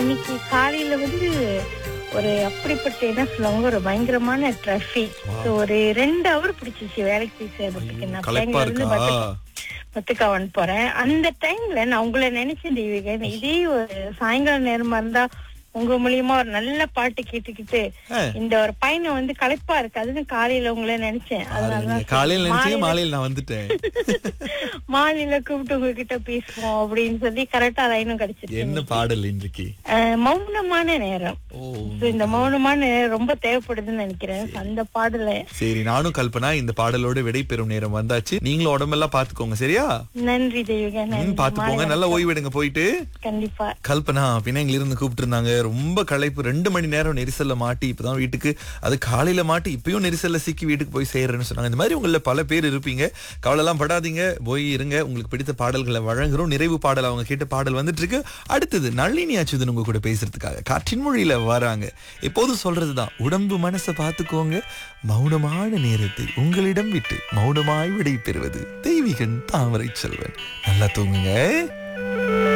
இன்னைக்கு காலையில வந்து ஒரு அப்படிப்பட்ட என்ன சொல்லுவாங்க ஒரு பயங்கரமான டிராபிக் ஒரு ரெண்டு ஹவர் பிடிச்சிச்சு வேலைக்கு போய் சேர்றதுக்கு நான் களைப்பா பிள்ளைங்க இருக்கா வந்து மத்துக்காவன் போறேன் அந்த டைம்ல நான் உங்களை நினைச்சேன் தெய்வீகன் இதே ஒரு சாயங்கால நேரமா இருந்தா உங்க மூலியமா ஒரு நல்ல பாட்டு கேட்டுக்கிட்டு ஆ. இந்த ஒரு பயணம் வந்து களைப்பா இருக்கு அதுன்னு காலையில உங்களை நினைச்சேன் அதனாலதான் சரி, காலையில நினைச்சீங்க மாலையில- மாலையில நான் வந்துட்டேன் மாலையில கூப்பிட்டு உங்ககிட்ட பேசுவோம் அப்படின்னு சொல்லி கரெக்டா லைனும் கிடைச்சிருச்சு என்ன பாடல் இன்றைக்கு அஹ், மௌனமான நேரம் ஓ So, இந்த மௌனமான நேரம் ரொம்ப தேவைப்படுதுன்னு நினைக்கிறேன் So, அந்த பாடல சரி நானும் கல்பனா இந்த பாடலோட விடை பெறும் நேரம் வந்தாச்சு நீங்களும் உடம்பெல்லாம் பாத்துக்கோங்க சரியா நன்றி தெய்வீக ம், நன்றி பாத்துக்கோங்க மாலை நல்லா ஓய்வெடுங்க போயிட்டு கண்டிப்பா கல்பனா பிணையங்கள இருந்து கூப்பிட்டு இருந்தாங்க ரொம்ப களைப்பு ரெண்டு மணி நேரம் நெரிசல்ல மாட்டி இப்பதான் வீட்டுக்கு அது காலையில மாட்டி இப்பயும் நெரிசல்ல சிக்கி வீட்டுக்கு போய் சேர்றேன்னு சொன்னாங்க இந்த மாதிரி உங்கள பல பேர் இருப்பீங்க கவலை எல்லாம் படாதீங்க போய் இருங்க உங்களுக்கு பிடித்த பாடல்களை வழங்குறோம் நிறைவு பாடல் அவங்க கேட்ட பாடல் வந்துட்டு இருக்கு அடுத்தது நளினி அச்சுதன் உங்க கூட பேசுறதுக்காக காற்றின் மொழியில வராங்க எப்போதும் சொல்றதுதான் உடம்பு மனசை பார்த்துக்கோங்க மௌனமான நேரத்தை உங்களிடம் விட்டு மௌனமாய் விடை பெறுவது தெய்வீகன் தாமரை செல்வன் நல்லா தூங்குங்க